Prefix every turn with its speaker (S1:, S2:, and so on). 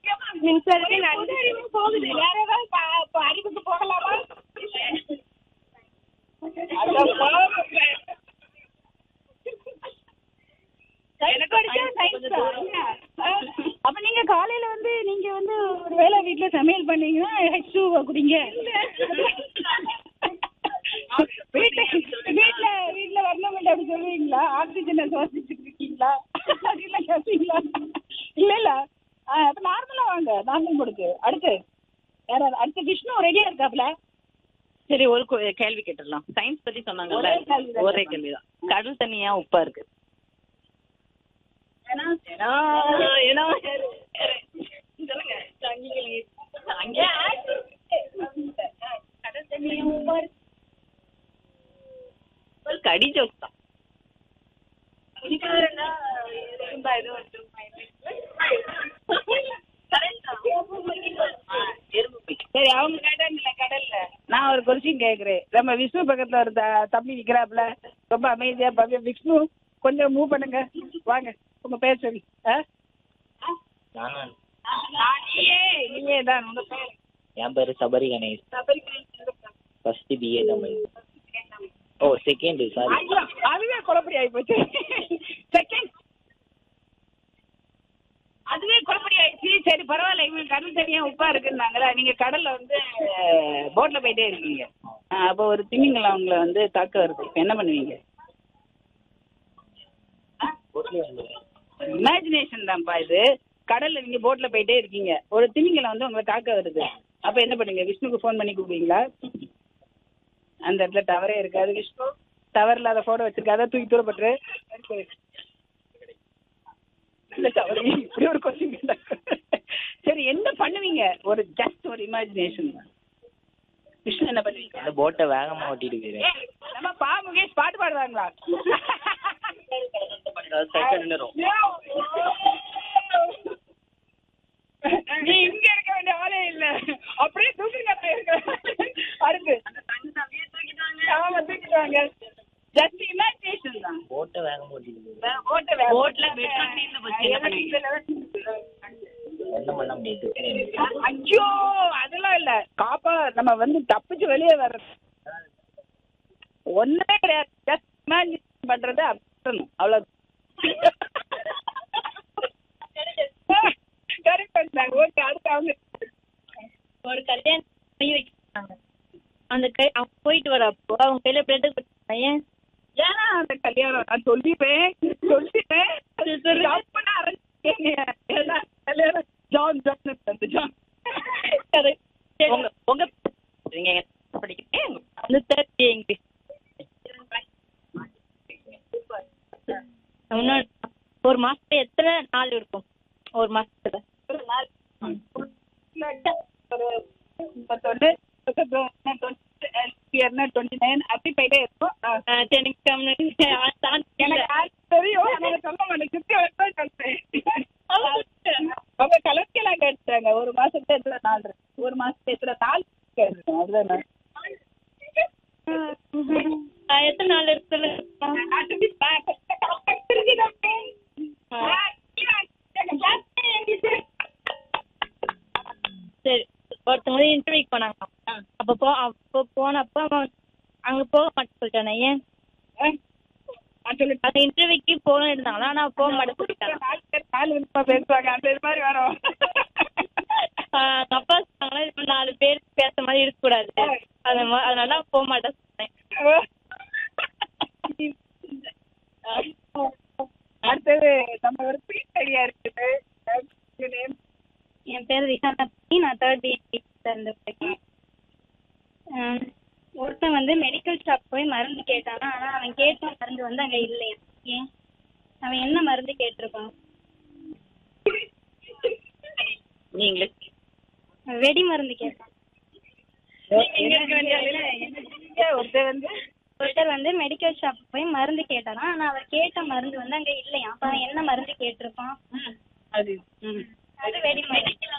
S1: மின்சாரத்தை நன்றி போகுது வேற ஏதாவது ப- ப- அறிவுக்கு போகலாமா எனக்கு அடிச்சா science தான். அப்ப நீங்க காலையில வந்து நீங்க வந்து ஒரு வேளை வீட்ல சமையல் பண்ணீங்கன்னா ஹெச் டூ குடிங்க வீட்ல வீட்ல வீட்ல வரணும் அப்படி சொல்லுவீங்களா ஆக்சிஜனை சுவாசிச்சுட்டு இருக்கீங்களா அப்படிலாம் கேட்பீங்களா இல்ல இல்ல ஆ, அப்ப நார்மலா வாங்க நார்மல் கொடுக்கு அடுத்து வேற அடுத்து விஷ்ணு ரெடியா இருக்காப்ல
S2: சரி ஒரு கு- கேள்வி கேட்டுடலாம் சயின்ஸ் பத்தி சொன்னாங்கல்ல
S1: ஒரே கேள்விதான்
S2: ஒரே கேள்விதான் கடல் தண்ணி ஏன் உப்பா இருக்கு
S1: ஏன்னா
S2: ஏன்னா
S1: சொல்லுங்க அங்கே கடல் தண்ணியும் உப்பா இருக்கு.
S2: ஒரு கடி ஜோக் தான்
S1: குடிக்காரன்னா இருந்தா இது வந்து சரி அவங்க கேட்டாங்கல்ல கடல்ல நான் ஒரு கொஸ்டின் கேக்குறேன் நம்ம விஷ்ணு பக்கத்துல ஒரு த- தம்பி நிக்கிறாப்ல ரொம்ப அமைதியா பவ்ய விஷ்ணு கொஞ்சம் மூவ் பண்ணுங்க வாங்க உங்க பேர் சொல்லி ஆ? நீயே நீயே தான் உங்க பேர்
S3: என் பேரு சபரி கணேஷ் ஃபர்ஸ்ட் பிஏ தமிழ் ஓ செகண்ட் சாரி
S1: ஐயோ, அதுவே குழப்படி ஆகி போச்சு செகண்ட் அதுவே குழப்படி ஆயிடுச்சு சரி பரவாயில்ல இவங்க கடல் தனியா உப்பா இருக்குன்னாங்களா நீங்க கடல்ல வந்து போட்ல போயிட்டே இருக்கீங்க ஆ, அப்போ ஒரு திமிங்கலம் அவங்கள வந்து தாக்க வருது இப்ப என்ன பண்ணுவீங்க இமேஜினேஷன் தான்ப்பா இது கடல்ல நீங்க போட்ல போயிட்டே இருக்கீங்க ஒரு திமிங்கலம் வந்து உங்களை தாக்க வருது அப்ப என்ன பண்ணுவீங்க விஷ்ணுக்கு ஃபோன் பண்ணி கூப்பிடுவீங்களா அந்த இடத்துல டவரே இருக்காது விஷ்ணு டவர் இல்லாத போட்டோ வச்சிருக்காத தூக்கி தூரப்பட்டு இல்ல டவர் இப்படி ஒரு கொஸ்டின் சரி என்ன பண்ணுவீங்க ஒரு ஜஸ்ட் ஒரு இமேஜினேஷன் விஷ்ணு என்ன பண்ணுவீங்க
S3: அந்த போட்டை வேகமா ஓட்டிட்டு போயிருவேன்
S1: ஏய், நம்ம பா முகேஷ் பாட்டு பாடுவாங்களா நீ இங்க இருக்க வேண்டிய ஆளே இல்ல அப்படியே தூக்குங்க போயிருக்க அடுத்து ஆமா தூக்கிட்டாங்க ஜஸ்ட் இமேஜினேஷன் தான்
S3: போட்டை வேகமா ஓட்டிட்டு போயிருவேன்
S1: ஓட்ட வே-
S2: போட்ல பெட்ரோல் தீர்ந்து போச்சு, என்ன பண்ணுவீங்க?
S3: என்ன பண்ண முடியாது
S1: ஐயோ அதெல்லாம் இல்ல காப்பா நம்ம வந்து தப்பிச்சு வெளியே வர்றது ஒண்ணே கிடையாது ஜஸ்ட் இமேஜின் பண்றது அப்பணும் அவ்வளவு கரெக்ட் பண்ணாங்க ஓகே அடுத்து அவங்க
S4: ஒரு கல்யாணம் பண்ணி வைக்கிறாங்க அந்த கை அவங்க போயிட்டு வரப்போ அவங்க கையில பிளட் பையன்
S1: ஏன்னா அந்த கல்யாணம் நான் சொல்லிப்பேன் சொல்லிட்டேன் அப்ப நான் அரசிங்க ஏன்னா கல்யாணம் ஜான் ஜான் அந்த ஜான்
S2: உங்க உங்க நீங்க என்ன படிக்கிறீங்க
S4: அந்த தேர்ட் இங்கிலீஷ் இன்னொரு ஒரு மாசத்துல எத்தனை நாள் இருக்கும் ஒரு மாசத்துல
S1: ஒரு நாள் ஒரு முப்பத்தொன்னு டுவெண்ட்டி நைன் அப்படி போயிட்டே இருக்கும் ஆ.
S4: ஆஹ் சரி, எனக்கு கம்முனு தான்
S1: எனக்கு ஆள் தெரியும் ஆனா நான் சொல்ல மாட்டேன் சுத்தி வரதான் சொல்றேன் அவங்க கலர்க்கெல்லாம் கேட்டாங்க ஒரு மாசத்துல எத்தனை நாள் இருக்கு ஒரு மாசத்துல எத்தனை நாள் இருக்கு அதுதானே
S4: ஆஹ் எத்தனை நாள் இருக்கு சொல்லுங்க சரி ஒருத்தவங்க இன்டர்வியூக்கு போனாங்க அப்போ போ அப்போ போனப்போ அவன் அங்க போக மாட்டேன்னு சொல்லிட்டானே ஏன் அந்த இன்டர்வியூக்கு போக இருந்தாங்களா ஆனா போக மாட்டேன்னு சொல்லிட்டாங்க
S1: பேசுவாங்க அந்த இது மாதிரி வரும்
S4: ஆஹ் அவங்க அப்பா சொன்னாங்களா இப்ப நாலு பேர் பேச மாதிரி இருக்க கூடாது அந்த மா- அதனால போக மாட்டேன்னு சொன்னேன்
S1: அடுத்தது நம்ம ஒரு பீஸ் ஐடியா இருக்குது
S4: என் பேர் ரிஹானா நான் தேர்ட் இருந்து படிக்கிறேன் ஆஹ் ஒருத்தன் வந்து மெடிக்கல் ஷாப் போய் மருந்து கேட்டானா ஆனா அவன் கேட்ட மருந்து வந்து அங்க இல்லையா ஏன் அவன் என்ன மருந்து கேட்டிருப்பான்
S2: நீங்களே
S4: வெடி மருந்து கேட்டான்
S1: ஒருத்தர் வந்து
S4: ஒருத்தர் வந்து மெடிக்கல் ஷாப் போய் மருந்து கேட்டானா ஆனா அவர் கேட்ட மருந்து வந்து அங்க இல்லையா அப்ப அவன் என்ன மருந்து கேட்டிருப்பான்
S1: அது ம்
S4: அது வெடி மருந்து